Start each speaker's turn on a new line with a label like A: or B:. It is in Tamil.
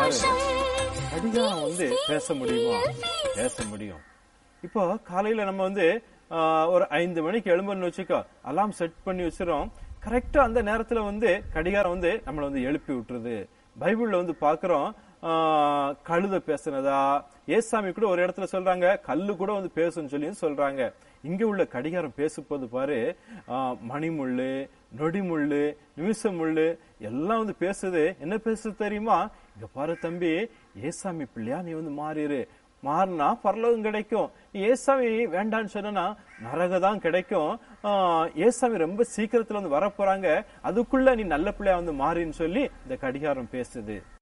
A: கடிகாரம் வந்து பேச முடியுமா பேச முடியும் இப்போ காலையில நம்ம வந்து ஆ, ஒரு ஐந்து மணிக்கு எழும்புன்னு வச்சுக்கோ அலாம் செட் பண்ணி வச்சிரும் கரெக்டா அந்த நேரத்துல வந்து கடிகாரம் வந்து நம்மளை வந்து எழுப்பி விட்டுருது பைபிள்ல வந்து பாக்குறோம் ஆ, கழுத பேசுனதா ஏசாமி கூட ஒரு இடத்துல சொல்றாங்க கல்லு கூட வந்து பேசுன்னு சொல்லி சொல்றாங்க இங்க உள்ள கடிகாரம் பேசும்போது பாரு ஆ, மணிமுள்ளு நொடிமுள்ளு நிமிஷமுள்ளு எல்லாம் வந்து பேசுது என்ன பேசுது தெரியுமா இங்க பாரு தம்பி ஏசாமி பிள்ளையா நீ வந்து மாறிடு மாறினா பரலோகம் கிடைக்கும் நீ ஏசாமி வேண்டான்னு சொன்னா நரக தான் கிடைக்கும் ஆஹ் ஏசாமி ரொம்ப சீக்கிரத்துல வந்து வரப்போறாங்க அதுக்குள்ள நீ நல்ல பிள்ளையா வந்து மாறின்னு சொல்லி இந்த கடிகாரம் பேசுது